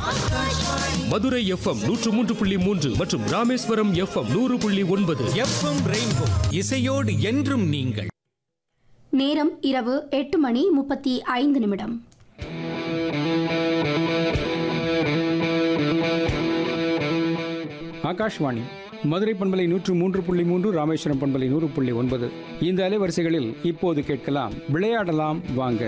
Madurai FM நூற்று மூன்று புள்ளி மூன்று மற்றும் ராமேஸ்வரம் எஃப்எம் நூறு புள்ளி ஒன்பது எஃப்எம் ரெயின்போ இசையோடு என்றும் நீங்கள் நேரம் இரவு எட்டு மணி முப்பத்தி ஐந்து நிமிடம் ஆகாஷ்வாணி மதுரை பண்பலை நூற்று மூன்று புள்ளி மூன்று ராமேஸ்வரம் பண்பலை நூறு புள்ளி ஒன்பது இந்த அலைவரிசைகளில் இப்போது கேட்கலாம் விளையாடலாம் வாங்க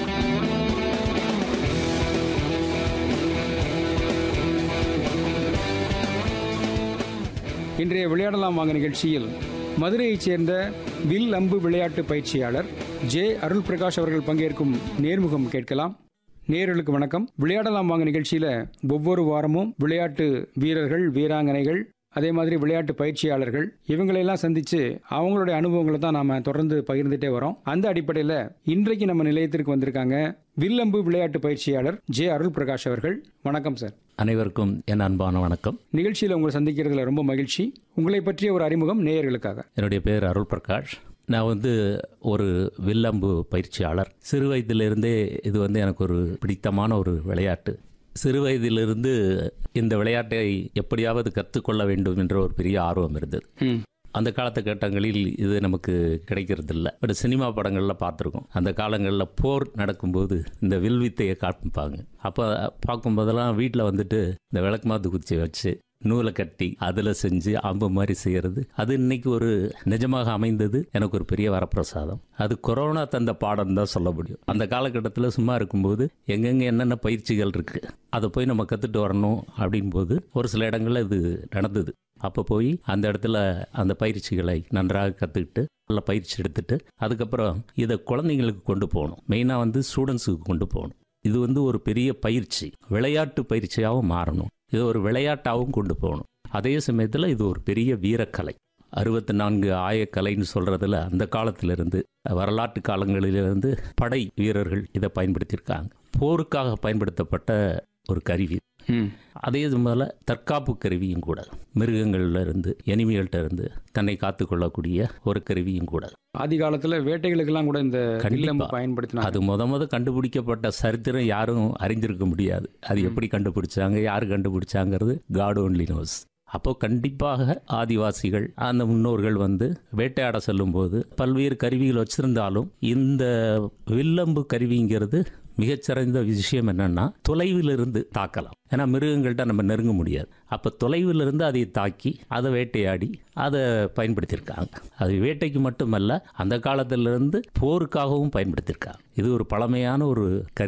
இன்றைய விளையாடலாம் வாங்க நிகழ்ச்சியில் மதுரையைச் சேர்ந்த வில் அம்பு விளையாட்டு பயிற்சியாளர் ஜே அருள் பிரகாஷ் அவர்கள் பங்கேற்கும் நேர்முகம் கேட்கலாம் நேயர்களுக்கு வணக்கம் விளையாடலாம் வாங்க நிகழ்ச்சியில ஒவ்வொரு வாரமும் விளையாட்டு வீரர்கள் வீராங்கனைகள் அதே மாதிரி விளையாட்டு பயிற்சியாளர்கள் இவங்களையெல்லாம் சந்திச்சு அவங்களுடைய அனுபவங்களை தான் நாம தொடர்ந்து பகிர்ந்துட்டே வரோம் அந்த அடிப்படையில் இன்றைக்கு நம்ம நிலையத்திற்கு வந்திருக்காங்க வில்லம்பு விளையாட்டு பயிற்சியாளர் ஜே அருள் பிரகாஷ் அவர்கள் வணக்கம் சார் அனைவருக்கும் என் அன்பான வணக்கம் நிகழ்ச்சியில் உங்களை சந்திக்கிறதுல ரொம்ப மகிழ்ச்சி உங்களை பற்றிய ஒரு அறிமுகம் நேயர்களுக்காக என்னுடைய பேர் அருள் பிரகாஷ் நான் வந்து ஒரு வில்லம்பு பயிற்சியாளர் சிறு வயதிலிருந்தே இது வந்து எனக்கு ஒரு பிடித்தமான ஒரு விளையாட்டு சிறு வயதிலிருந்து இந்த விளையாட்டை எப்படியாவது கற்றுக்கொள்ள வேண்டும் என்ற ஒரு பெரிய ஆர்வம் இருந்தது ம் அந்த காலத்துக்கட்டங்களில் இது நமக்கு கிடைக்கிறதில்ல பட் சினிமா படங்களில் பார்த்துருக்கோம் அந்த காலங்களில் போர் நடக்கும்போது இந்த வில்வித்தையை காமிப்பாங்க அப்போ பார்க்கும்போதெல்லாம் வீட்டில் வந்துட்டு இந்த விளக்குமாத்து குச்சி வச்சு நூலை கட்டி அதில் செஞ்சு அம்பு மாதிரி செய்கிறது அது இன்னைக்கு ஒரு நிஜமாக அமைந்தது எனக்கு ஒரு பெரிய வரப்பிரசாதம் அது கொரோனா தந்த பாடம் தான் சொல்ல முடியும் அந்த காலகட்டத்தில் சும்மா இருக்கும்போது எங்கெங்கே என்னென்ன பயிற்சிகள் இருக்குது அதை போய் நம்ம கற்றுட்டு வரணும் அப்படின்போது ஒரு சில இடங்களில் இது நடந்தது அப்போ போய் அந்த இடத்துல அந்த பயிற்சிகளை நன்றாக கற்றுக்கிட்டு நல்ல பயிற்சி எடுத்துட்டு அதுக்கப்புறம் இதை குழந்தைங்களுக்கு கொண்டு போகணும் மெயினாக வந்து ஸ்டூடெண்ட்ஸுக்கு கொண்டு போகணும் இது வந்து ஒரு பெரிய பயிற்சி விளையாட்டு பயிற்சியாகவும் மாறணும் இது ஒரு விளையாட்டாகவும் கொண்டு போகணும் அதே சமயத்தில் இது ஒரு பெரிய வீரக்கலை அறுபத்தி நான்கு ஆயக்கலைன்னு சொல்கிறதுல அந்த காலத்திலிருந்து வரலாற்று காலங்களிலிருந்து படை வீரர்கள் இதை பயன்படுத்தியிருக்காங்க போருக்காக பயன்படுத்தப்பட்ட ஒரு கருவி ம் அதே போல தற்காப்பு கருவியும் கூட மிருகங்கள்ல இருந்து எனிமிகள்கிட்ட இருந்து தன்னை காத்துக்கொள்ளக்கூடிய ஒரு கருவியும் கூட ஆதி காலத்துல வேட்டைகளுக்கெல்லாம் கூட இந்த கண்டிப்பா. வில்லம்பு பயன்படுத்தினாங்க அது முத முத கண்டுபிடிக்கப்பட்ட சரித்திரம் யாரும் அறிந்திருக்க முடியாது அது எப்படி கண்டுபிடிச்சாங்க யார் கண்டுபிடிச்சாங்கிறது காட் only knows அப்போ கண்டிப்பாக ஆதிவாசிகள் அந்த முன்னோர்கள் வந்து வேட்டையாட செல்லும்போது பல்வேறு கருவிகள் வச்சிருந்தாலும் இந்த வில்லம்பு கருவிங்கிறது மிகச்சிறந்த விஷயம் என்னன்னா தொலைவிலிருந்து தாக்கலாம் ஏன்னா மிருகங்கள்ட்ட நம்ம நெருங்க முடியாது அப்போ தொலைவிலிருந்து அதை தாக்கி அதை வேட்டையாடி அதை பயன்படுத்தியிருக்காங்க அது வேட்டைக்கு மட்டுமல்ல அந்த காலத்திலிருந்து போருக்காகவும் பயன்படுத்தியிருக்காங்க இது ஒரு பழமையான ஒரு கருவி